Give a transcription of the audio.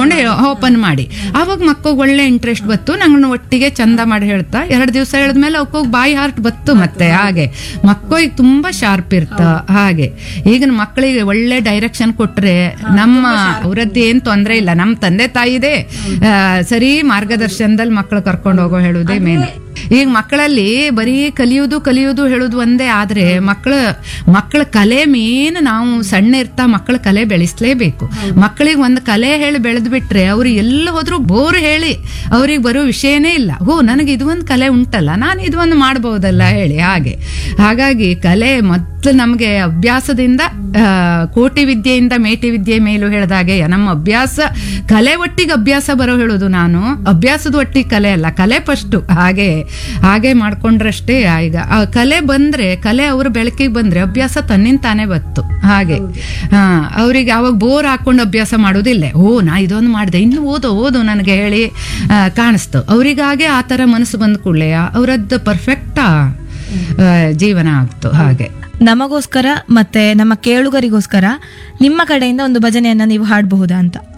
ಮಾಡ್ಕೊಂಡು ಓಪನ್ ಮಾಡಿ ಅವಾಗ ಮಕ್ಕಳಿಗೆ ಒಳ್ಳೆ ಇಂಟ್ರೆಸ್ಟ್ ಬತ್ತು ನಂಗೆ ಒಟ್ಟಿಗೆ ಚಂದ ಮಾಡಿ ಹೇಳ್ತಾ ಎರಡು ದಿವಸ ಹೇಳಿದ್ಮೇಲೆ ಅವಕ್ಕೋಗಿ ಬಾಯಿ ಹಾರ್ಟ್ ಬತ್ತು ಮತ್ತೆ ಹಾಗೆ ಮಕ್ಕಳಿಗೆ ತುಂಬಾ ಶಾರ್ಪ್ ಇರ್ತ ಹಾಗೆ ಈಗಿನ ಮಕ್ಕಳಿಗೆ ಒಳ್ಳೆ ಡೈರೆಕ್ಷನ್ ಕೊಟ್ರೆ ನಮ್ಮ ಅವರದ್ದು ಏನ್ ತೊಂದರೆ ಇಲ್ಲ ನಮ್ಮ ತಂದೆ ತಾಯಿದೆ ಆ, ಸರಿ ಮಾರ್ಗದರ್ಶನದಲ್ಲಿ ಮಕ್ಕಳು ಕರ್ಕೊಂಡು ಹೋಗೋ ಹೇಳುವುದೇ ಮೇನ್ ಈಗ ಮಕ್ಕಳಲ್ಲಿ ಬರೀ ಕಲಿಯುವುದು ಕಲಿಯುವುದು ಹೇಳುದು ಒಂದೇ ಆದ್ರೆ ಮಕ್ಕಳ ಮಕ್ಕಳ ಕಲೆ ಮೇನ್ ನಾವು ಸಣ್ಣ ಇರ್ತಾ ಮಕ್ಕಳ ಕಲೆ ಬೆಳೆಸಲೇಬೇಕು ಮಕ್ಕಳಿಗೆ ಒಂದು ಕಲೆ ಹೇಳಿ ಬೆಳೆದ್ ಬಿಟ್ರೆ ಅವ್ರು ಎಲ್ಲ ಹೋದ್ರು ಬೋರ್ ಹೇಳಿ ಅವ್ರಿಗೆ ಬರೋ ವಿಷಯನೇ ಇಲ್ಲ ಓ ನನಗೆ ಇದು ಒಂದು ಕಲೆ ಉಂಟಲ್ಲ ನಾನು ಇದು ಒಂದು ಮಾಡ್ಬೋದಲ್ಲ ಹೇಳಿ ಹಾಗೆ ಹಾಗಾಗಿ ಕಲೆ ಮೊದಲು ನಮಗೆ ಅಭ್ಯಾಸದಿಂದ ಆ, ಕೋಟಿ ವಿದ್ಯೆಯಿಂದ ಮೇಟಿ ವಿದ್ಯೆ ಮೇಲೂ ಹೇಳ್ದಾಗೆ ನಮ್ಮ ಅಭ್ಯಾಸ ಕಲೆ ಒಟ್ಟಿಗೆ ಅಭ್ಯಾಸ ಬರೋ ಹೇಳುದು ನಾನು ಅಭ್ಯಾಸದ ಒಟ್ಟಿಗೆ ಕಲೆ ಅಲ್ಲ ಕಲೆ ಫಸ್ಟ್ ಹಾಗೆ ಹಾಗೆ ಮಾಡ್ಕೊಂಡ್ರಷ್ಟೇ ಈಗ ಆ ಕಲೆ ಬಂದ್ರೆ ಕಲೆ ಅವ್ರ ಬೆಳಕಿಗೆ ಬಂದ್ರೆ ಅಭ್ಯಾಸ ತನ್ನಿಂದ ತಾನೇ ಬತ್ತು ಹಾಗೆ ಹಾ ಅವ್ರಿಗೆ ಅವಾಗ ಬೋರ್ ಹಾಕೊಂಡು ಅಭ್ಯಾಸ ಮಾಡೋದಿಲ್ಲ ಓ ನಾ ಇದೊಂದು ಮಾಡಿದೆ ಇನ್ನು ಓದು ಓದು ನನಗೆ ಹೇಳಿ ಆ, ಕಾಣಿಸ್ತು ಅವ್ರಿಗಾಗೆ ಆ ಥರ ಮನಸ್ಸು ಬಂದ ಕೂಡಲೇ ಅವರದ್ದು ಪರ್ಫೆಕ್ಟಾ ಜೀವನ ಆಗ್ತು ಹಾಗೆ ನಮಗೋಸ್ಕರ ಮತ್ತೆ ನಮ್ಮ ಕೇಳುಗರಿಗೋಸ್ಕರ ನಿಮ್ಮ ಕಡೆಯಿಂದ ಒಂದು ಭಜನೆಯನ್ನ ನೀವು ಹಾಡಬಹುದಾ ಅಂತ